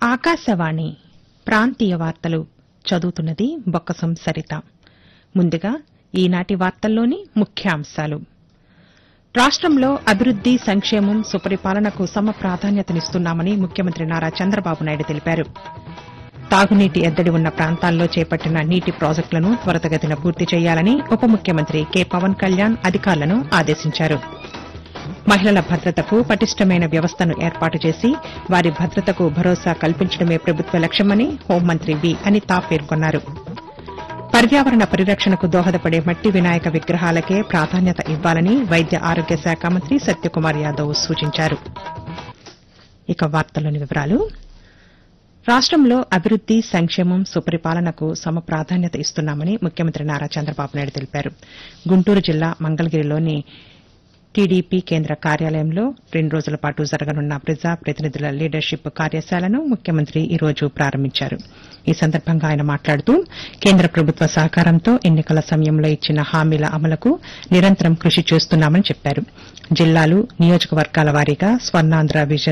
ఆకాశవాణి ప్రాంతీయ వార్తలు చదువుతున్నది బొక్కసం సరిత ముందుగా ఈనాటి వార్తల్లోని ముఖ్యాంశాలు రాష్టంలో అభివృద్ది సంక్షేమం సుపరిపాలనకు సమ ప్రాధాన్యతనిస్తున్నామని ముఖ్యమంత్రి నారా చంద్రబాబు నాయుడు తెలిపారు తాగునీటి ఎద్దడి ఉన్న ప్రాంతాల్లో చేపట్టిన నీటి ప్రాజెక్టులను త్వరితగతిన పూర్తి చేయాలని ఉప ముఖ్యమంత్రి కె పవన్ కళ్యాణ్ అధికారులను ఆదేశించారు మహిళల భద్రతకు పటిష్టమైన వ్యవస్థను ఏర్పాటు చేసి వారి భద్రతకు భరోసా కల్పించడమే ప్రభుత్వ లక్ష్యమని హోంమంత్రి వి అనిత పేర్కొన్నారు పర్యావరణ పరిరక్షణకు దోహదపడే మట్టి వినాయక విగ్రహాలకే ప్రాధాన్యత ఇవ్వాలని వైద్య ఆరోగ్య శాఖ మంత్రి సత్యకుమార్ యాదవ్ సూచించారు ఇక వార్తల్లోని వివరాలు రాష్టంలో అభివృద్ది సంక్షేమం సుపరిపాలనకు సమ ప్రాధాన్యత ఇస్తున్నామని ముఖ్యమంత్రి నారా చంద్రబాబు నాయుడు తెలిపారు గుంటూరు జిల్లా మంగళగిరిలోని టీడీపీ కేంద్ర కార్యాలయంలో రెండు రోజుల పాటు జరగనున్న ప్రజా ప్రతినిధుల లీడర్షిప్ కార్యశాలను ముఖ్యమంత్రి ఈ రోజు ప్రారంభించారు ఈ సందర్భంగా ఆయన మాట్లాడుతూ కేంద్ర ప్రభుత్వ సహకారంతో ఎన్నికల సమయంలో ఇచ్చిన హామీల అమలుకు నిరంతరం కృషి చేస్తున్నామని చెప్పారు జిల్లాలు నియోజకవర్గాల వారీగా స్వర్ణాంధ్ర విజన్